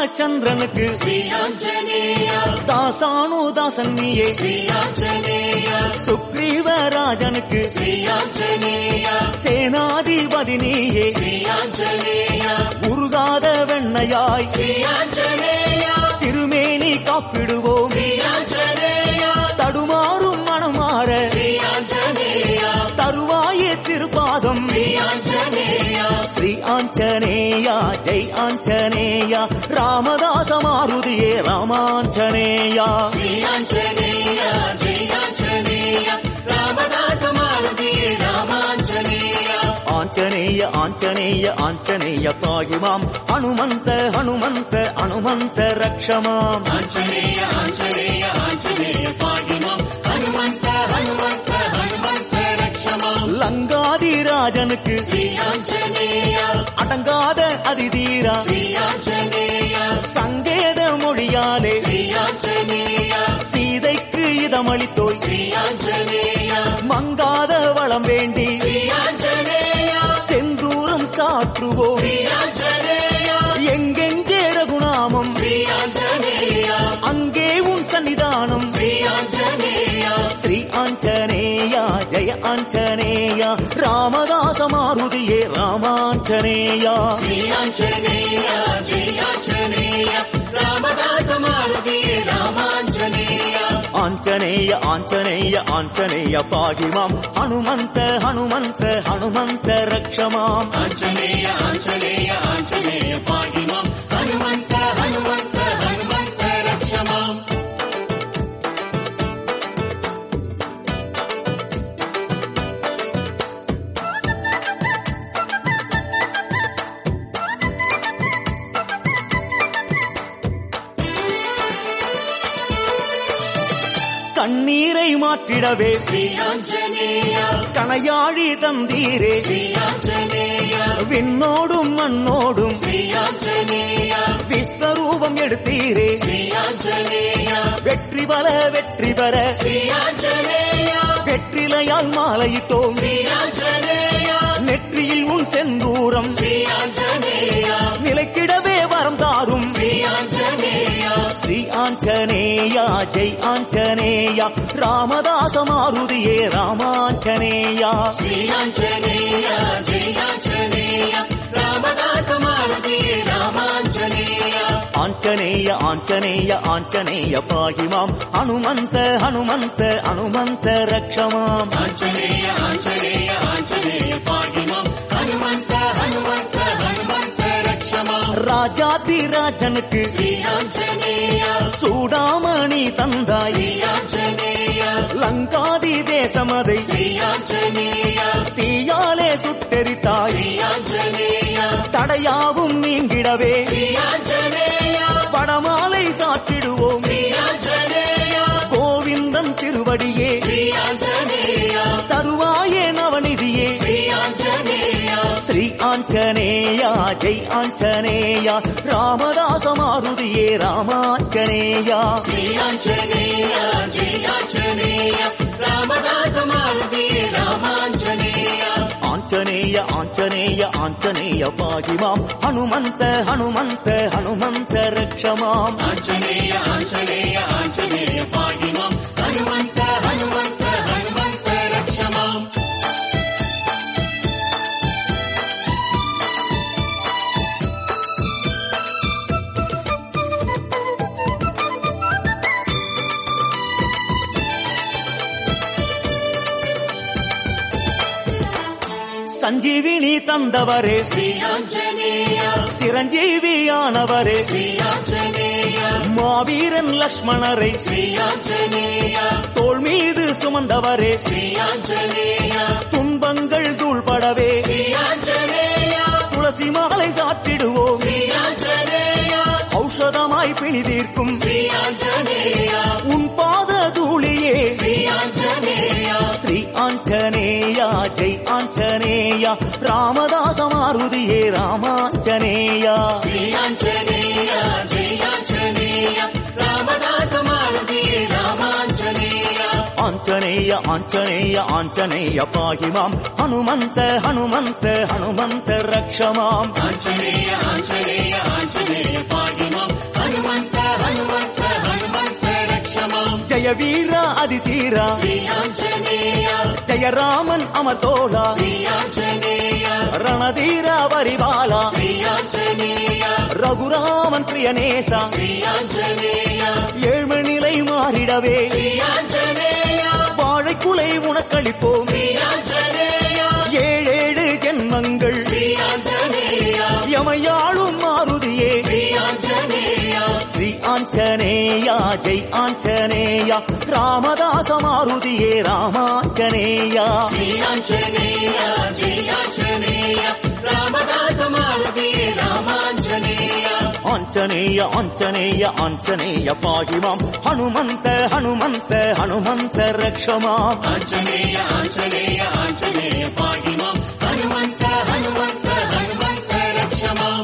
ராமச்சந்திரனுக்கு ஸ்ரீ ஆஞ்சநேயா தாசானு தாசன் நீயே ஸ்ரீ ஆஞ்சநேயா சுக்ரீவராஜனுக்கு ஸ்ரீ ஆஞ்சநேயா சேனாதிபதி நீயே ஸ்ரீ ஆஞ்சநேயா உருகாத வெண்ணையாய் ஸ்ரீ ஆஞ்சநேயா திருமேனி காப்பிடுவோம் ஸ்ரீ ஆஞ்சநேயா தடுமாறும் மனமாற ஸ்ரீ ஆஞ்சநேயா தருவாயே திருப்பாதம் ஸ்ரீ ஆஞ்சநேயா ஸ்ரீ ஆஞ்சநேயா ஜெய் ஆஞ்சநேயா ராமதாச மாருதியே ராமாஞ்சநேயா ஸ்ரீ ஆஞ்சநேயா ஜெய் ஆஞ்சநேயா ராமதாச மாருதி ராமாஞ்சநேயா ஆஞ்சநேய ஆஞ்சநேய ஆஞ்சநேய பாகிமாம் ஹனுமந்த ஹனுமந்த ஹனுமந்த ரக்ஷமாம் ஆஞ்சநேய ஆஞ்சநேய ஆஞ்சநேய பாகிமாம் ஹனுமந்த ஹனுமந்த ஹனுமந்த ரக்ஷமாம் லங்காதிராஜனுக்கு ஸ்ரீ ஆஞ்சநேயா அடங்காத அதிதீரா ஸ்ரீ ஆஞ்சநேயா சங்கேத மொழியாலே ஸ்ரீ ஆஞ்சநேயா சீதைக்கு இதமளித்தோய் ஸ்ரீ ஆஞ்சநேயா மங்காத வளம் வேண்டி ஸ்ரீ ஆஞ்சநேயா செந்தூரம் சாற்றுவோம் ஸ்ரீ ஆஞ்சநேயா எங்கெங்கே ரகுநாமம் ஸ்ரீ ஆஞ்சநேயா அங்கே உன் சன்னிதானம் ஸ்ரீ ஆஞ்சநேயா ஸ்ரீ ஆஞ்சநேயா ஜெய ஆஞ்சநேயா ராமதாச மாருதியே ராமாஞ்சநேயா ஸ்ரீ ஆஞ்சநேயா ஜெய் ஆஞ்சநேயா ராமதாச மாருதி ராமாஞ்சநேயா ஆஞ்சநேய ஆஞ்சநேய ஆஞ்சநேய பாகிமாம் ஹனுமந்த ஹனுமந்த ஹனுமந்த ரக்ஷமாம் ஆஞ்சநேய ஆஞ்சநேய ஆஞ்சநேய பாகிமாம் ஹனுமந்த ஹனுமந்த ஹனுமந்த ரக்ஷமாம் கண்ணீரை மாற்றிடவே ஸ்ரீ ஆஞ்சநேயா கணையாழி தந்தீரே ஸ்ரீ ஆஞ்சநேயா விண்ணோடும் மண்ணோடும் ஸ்ரீ ஆஞ்சநேயா விஸ்வரூபம் எடுத்தீரே ஸ்ரீ ஆஞ்சநேயா வெற்றி பல வெற்றி பெற ஸ்ரீ ஆஞ்சநேயா வெற்றிலையால் மாலையிட்டோம் ஸ்ரீ ஆஞ்சநேயா நெற்றியில் உன் செந்தூரம் ஸ்ரீ ஆஞ்சநேயா நிலைக்கிடவே வரம் தாரும் ஸ்ரீ ஆஞ்சநேயா ஸ்ரீ ஆஞ்சநேயா ஜெய் ஆஞ்சநேயா ராமதாச மாருதியே ராமாஞ்சநேயா ஸ்ரீ ஆஞ்சநேயா ஜெய் ஆஞ்சநேயா ராமதாச மாருதி ராமாஞ்சநேயா ஆஞ்சநேய ஆஞ்சநேய ஆஞ்சநேய பாகிமாம் ஹனுமந்த ஹனுமந்த ஹனுமந்த ரக்ஷமாம் ஆஞ்சநேய ஆஞ்சநேய ஆஞ்சநேய பாகிமாம் ஹனுமந்த ஹனுமந்த ஹனுமந்த ரக்ஷமாம் ராஜாதிராஜனுக்கு ஸ்ரீ ஆஞ்சநேயா சூடாமணி தந்தாய் ஸ்ரீ ஆஞ்சநேயா லங்காதி தேசமதை ஸ்ரீ ஆஞ்சநேயா தீயாலே சுட்டெரித்தாய் ஸ்ரீ ஆஞ்சநேயா தடையாவும் நீங்கிடவே ஸ்ரீ ஆஞ்சநேயா படமாலை சாற்றிடுவோம் ஸ்ரீ ஆஞ்சநேயா கோவிந்தன் திருவடியே ஸ்ரீ ஆஞ்சநேயா தருவாயே நவநிதியே ஸ்ரீ ஆஞ்சநேயா ஸ்ரீ ஆஞ்சநேயா ஜெய் ஆஞ்சநேயா ராமதாச மாருதியே ராமாஞ்சநேயா ஸ்ரீ ஆஞ்சநேயா ஜெய் ஆஞ்சநேயா ராமதாச மாருதி ராமாஞ்சநேயா ஆஞ்சநேய ஆஞ்சநேய ஆஞ்சநேய பாகிமாம் ஹனுமந்த ஹனுமந்த ஹனுமந்த ரக்ஷமாம் ஆஞ்சநேய ஆஞ்சநேய ஆஞ்சநேய பாகிமாம் ஹனுமந்த ஹனுமந்த ஹனுமந்த ரக்ஷமாம் சஞ்சீவினி தந்தவரே ஸ்ரீ ஆஞ்சநேயா சிரஞ்சீவியானவரே ஸ்ரீ ஆஞ்சநேயா மாவீரன் லக்ஷ்மணரை ஸ்ரீ ஆஞ்சநேயா தோள் மீது சுமந்தவரே ஸ்ரீ ஆஞ்சநேயா துன்பங்கள் தூள்படவே ஸ்ரீ ஆஞ்சநேயா துளசி மாலை சாற்றிடுவோம் ஸ்ரீ ஆஞ்சநேயா ஔஷதமாய் பிணி தீர்க்கும் ஸ்ரீ ஆஞ்சநேயா உன் பாத தூளியே ஸ்ரீ ஆஞ்சநேயா ஸ்ரீ ஆஞ்சநேயா ஜெய் ஆஞ்சநேயா ராமதாச மாருதியே ராமாஞ்சநேயா ஸ்ரீ ஆஞ்சநேயா ஜெய் ஆஞ்சநேயா ராமதாச மாருதி ராமாஞ்சநேயா ஆஞ்சநேய ఆంజనేయ ఆంజనేయ ఆంజనేయ పాహి మాం హనుమంత హనుమంత హనుమంత రక్ష మాం ఆంజనేయ ఆంజనేయ ఆంజనేయ పాడిమాం హనుమంత హనుమంత హనుమంత రక్షమాం జయ వీర అది తీరా శ్రీ ఆంజనేయ జయ రామన్ అమతోళ శ్రీ ఆంజనేయ రణధీర వరిబాల శ్రీ ఆంజనేయ ரகுராமன் பிரியநேச శ్రీ ఆంజనేయ ஏழ்மணிலை மாறிடவே శ్రీ ఆంజనేయ வாழைக்குலை உனக்களிப்போம் శ్రీ ఆంజనేయ ஏழேழு ஜென்மங்கள் శ్రీ ఆంజనేయ எமையாளும் மாருதியே శ్రీ ఆంజనేయ ஸ்ரீ ஆஞ்சநேயா ஜெய் ஆஞ்சநேயா ராமதாச மாருதியே ராமாஞ்சநேயா శ్రీ ఆంజనేయ జయ ఆంజనేయ రామదాస మారుతి రామాంజనేయ ஆஞ்சநேய ஆஞ்சநேய ஆஞ்சநேய பாகிமாம் ஹனுமந்த ஹனுமந்த ஹனுமந்த ரக்ஷமாம் ఆంజనేయ ఆంజనేయ ఆంజనేయ పాడిమాం హనుమంత హనుమంత హనుమంత రక్షమాం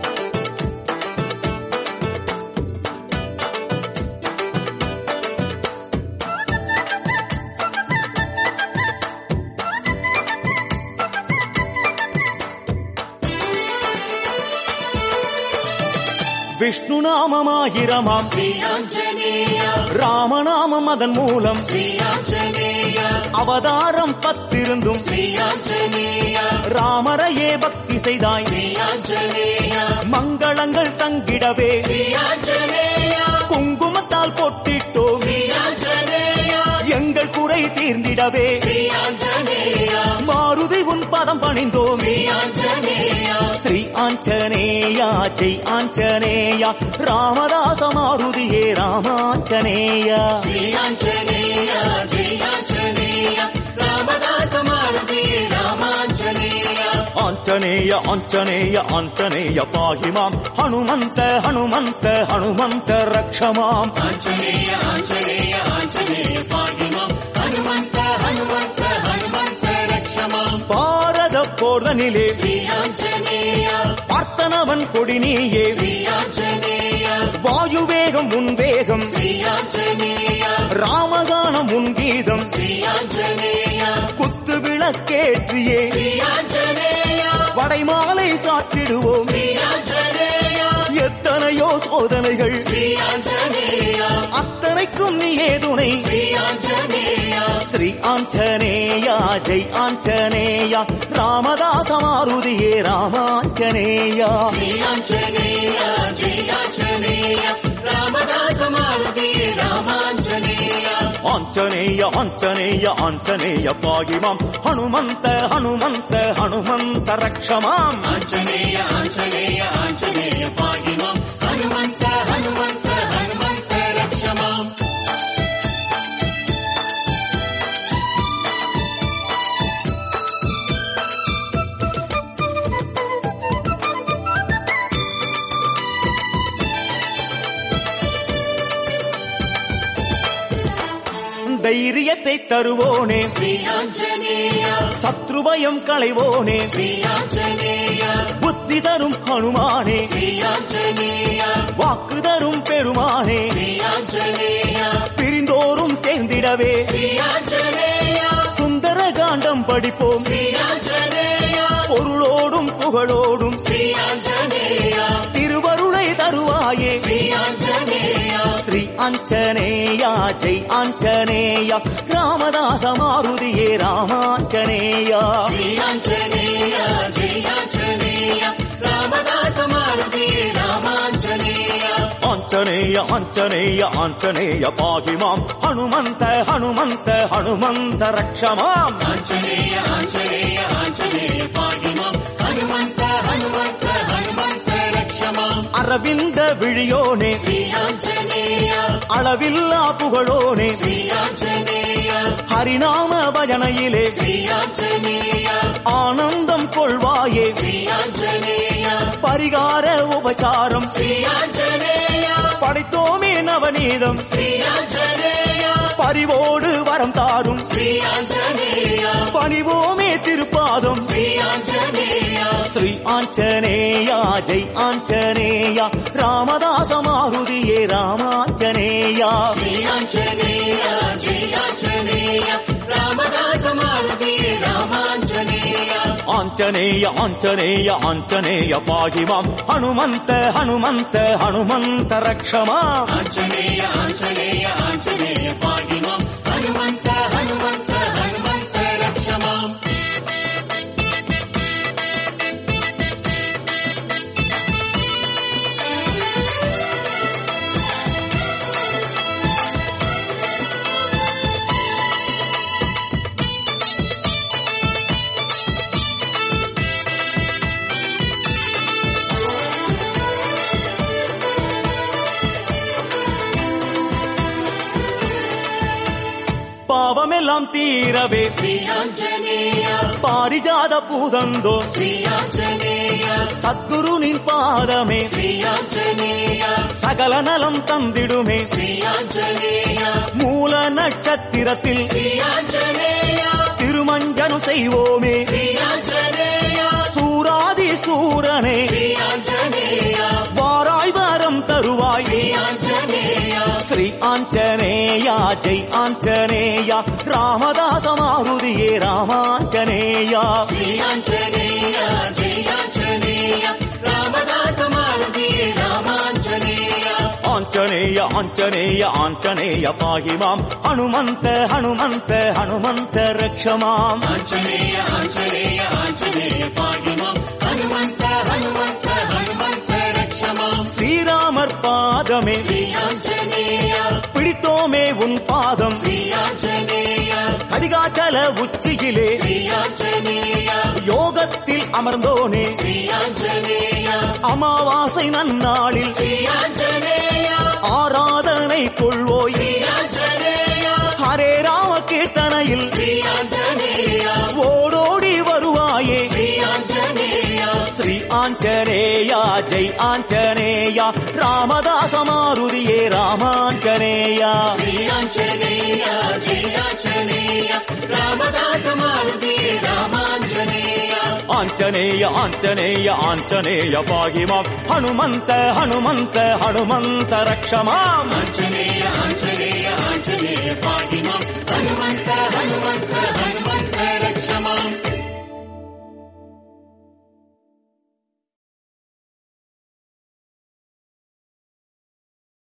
விஷ்ணு நாமமாயிரமாம் శ్రీ ఆంజనేయ ராமநாமம் அதன் மூலம் శ్రీ ఆంజనేయ அவதாரம் பத்திருந்தும் శ్రీ ஆஞ்சநேய ராமரையே பக்தி செய்தாய் శ్రీ ஆஞ்சநேய மங்களங்கள் தங்கிடவே శ్రీ ஆஞ்சநேய குங்குமத்தால் பொட்டிட்டோம் శ్రీ ஆஞ்சநேய எங்கள் குறை தீர்ந்திடவே శ్రీ ஆஞ்சநேய மாருதி உன் பதம் பணிந்தோம் శ్రీ ஆஞ்சநேய ஸ்ரீ ஆஞ்சநேயா ஜெய் ஆஞ்சநேயா ராமதாச மாருதியே ராமாஞ்சநேயா శ్రీ ఆంజనేయ జయ ఆంజనేయ రామదాస మారుతి రామాంజనేయ ஆஞ்சநேய ஆஞ்சநேய ஆஞ்சநேய பாகிமாம் ஹனுமந்த ஹனுமந்த ஹனுமந்த ரக்ஷமாம் ఆంజనేయ ఆంజనేయ ఆంజనేయ పాడిమాం హనుమంత హనుమంత హనుమంత రక్షమాం பாரத போர்தனிலே శ్రీ ఆంజనేయ பார்த்தனவன் கொடி நீயே శ్రీ ஆஞ்சநேய வாயு வேகம் உன் வேகம் శ్రీ ஆஞ்சநேయ ராமகானம் உன் கீதம் శ్రీ ஆஞ்சநேய குத்து விளக்கேற்றியே శ్రీ ஆஞ்சநேய வடைமாலை சாற்றிடுவோம் శ్రీ ஆஞ்சநேய எத்தனையோ சோதனைகள் శ్రీ ஆஞ்சநேய அத்தனைக்கும் நீயே துணை శ్రీ ஆஞ்சநேய ஸ்ரீ ஆஞ்சநேயா ஜெய் ஆஞ்சநேயா ராமதாச மாருதியே ராமாஞ்சநேயா శ్రీ ఆంజనేయ జయ ఆంజనేయ రామదాస మారుతి రామాంజనేయ ஆஞ்சநேய ஆஞ்சநேய ஆஞ்சநேய பாகிமாம் ஹனுமந்த ஹனுமந்த ஹனுமந்த ரக்ஷமாம் ఆంజనేయ ఆంజనేయ ఆంజనేయ పాడిమాం హనుమంత హనుమంత హనుమంత రక్షమాం தைரியத்தை தருவோனே శ్రీ ఆంజనేయ சத்ருபயம் களைவோனே శ్రీ ఆంజనేయ புத்தி தரும் ஹனுமானே శ్రీ ఆంజనేయ வாக்கு தரும் பெருமானே శ్రీ ఆంజనేయ பிரிந்தோறும் சேர்ந்திடவே శ్రీ ఆంజనేయ சுந்தர காண்டம் படிப்போம் శ్రీ ఆంజనేయ பொருளோடும் புகழோடும் శ్రీ ఆంజనేయ திருவருளை தருவாயே శ్రీ ఆంజనేయ ஸ்ரீ ஆஞ்சநேயா ஜெய் ஆஞ்சநேயா ராமதாச மாருதியே ராமாஞ்சநேயா శ్రీ ఆంజనేయ జయ ఆంజనేయ రామదాస మారుతి రామాంజనేయ ஆஞ்சநேய ஆஞ்சநேய ஆஞ்சநேய பாகிமாம் ஹனுமந்த ஹனுமந்த ஹனுமந்த ரக்ஷமாம் ఆంజనేయ ఆంజనేయ ఆంజనేయ పాడిమాం హనుమంత హనుమంత హనుమంత రక్షమాం அரவிந்த விழியோனே శ్రీ ఆంజనేయ அளவில்லா புகழோனே శ్రీ ఆంజనేయ ஹரிநாம பஜனையிலே శ్రీ ఆంజనేయ ஆனந்தம் கொள்வாயே శ్రీ ఆంజనేయ பரிகார உபசாரம் శ్రీ ఆంజనేయ படைத்தோமே நவநீதம் శ్రీ ఆంజనేయ பரிவோடு வரம் தாரும் శ్రీ ఆంజనేయ பணிவோமே திருப்பாதம் శ్రీ ఆంజనేయ ஸ்ரீ ஆஞ்சநேயா ஜெய் ஆஞ்சநேயா ராமதாச மாருதியே ராமாஞ்சநேயா శ్రీ ఆంజనేయ జయ ఆంజనేయ ಆಂಜನೇಯ ಆಂಜನೇಯ ಆಂಜನೇಯ ಪಾಹಿ ಮಾಂ ಹನುಮಂತ ಹನುಮಂತ ಹನುಮಂತ ರಕ್ಷ ಮಾಂ ಆಂಜನೇಯ ಆಂಜನೇಯ ಆಂಜನೇಯ ಪಾಹಿ ಮಾಂ ಹನುಮಂತ ಹನುಮಂತ ಹನುಮಂತ ರಕ್ಷ ಮಾಂ பாவமெல்லாம் தீரவே ಶ್ರೀ ಆಂಜನೇಯ பாரிஜாத பூதந்தோ ಶ್ರೀ ஆஞ்சநேய சத்குரு நின் பாதமே ಶ್ರೀ ஆஞ்சநேய சகல நலம் தந்திடுமே ಶ್ರೀ ஆஞ்சநேய மூல நட்சத்திரத்தில் ಶ್ರೀ ஆஞ்சநேய திருமஞ்சனம் செய்வோமே ಶ್ರೀ ஆஞ்சநேய சூராதி சூரனே ಶ್ರೀ ஆஞ்சநேய வாராய் வரம் தருவாய் ಶ್ರೀ ஆஞ்சநேய ஸ்ரீ ஆஞ்சநேயா ஜெய் ஆஞ்சநேயா ராமதாச மாருதியே ராமாஞ்சநேயா ಶ್ರೀ ಆಂಜನೇಯ ಜಯ ಆಂಜನೇಯ ರಾಮದಾಸ ಮಾರುತಿ ರಾಮಾಂಜನೇಯ ஆஞ்சநேய ஆஞ்சநேய ஆஞ்சநேய பாகி மாம் ஹனுமந்த ஹனுமந்த ஹனுமந்த ரக்ஷமாம் ಆಂಜನೇಯ ಆಂಜನೇಯ ಆಂಜನೇಯ ಪಾಗಿ ಮಾಂ ಹನುಮಂತ ಹನುಮಂತ ಹನುಮಂತ ರಕ್ಷ ಮಾಂ ஸ்ரீராமர் பாதமே ಶ್ರೀ ಆಂಜನೇಯ பிடித்தோமே உன் பாதம் ಶ್ರೀ ಆಂಜನೇಯ கதிகாச்சல உச்சியிலே ಶ್ರೀ ಆಂಜನೇಯ யோகத்தில் அமர்ந்தோனே ಶ್ರೀ ಆಂಜನೇಯ அமாவாசை நன்னாளில் ಶ್ರೀ ಆಂಜನೇಯ ஆராதனை கொள்வோய் ಶ್ರೀ ಆಂಜನೇಯ ஹரே ராம கீர்த்தனையில் ಶ್ರೀ ಆಂಜನೇಯ ஓடோடி வருவாயே ಶ್ರೀ ಆಂಜನೇಯ ஸ்ரீ ஆஞ்சநேயா ஜெய் ஆஞ்சநேயா ராமதாச மாருதியே ராமாஞ்சநேயா ಶ್ರೀ ಆಂಜನೇಯ ಜಯ ಆಂಜನೇಯ ರಾಮದಾಸ ಮಾರುತಿ ರಾಮಾಂಜನೇಯ ஆஞ்சநேய ஆஞ்சநேய ஆஞ்சநேய பாகி மாம் ஹனுமந்த ஹனுமந்த ஹனுமந்த ரக்ஷமாம் ಆಂಜನೇಯ ಆಂಜನೇಯ ಆಂಜನೇಯ ಪಾಗಿ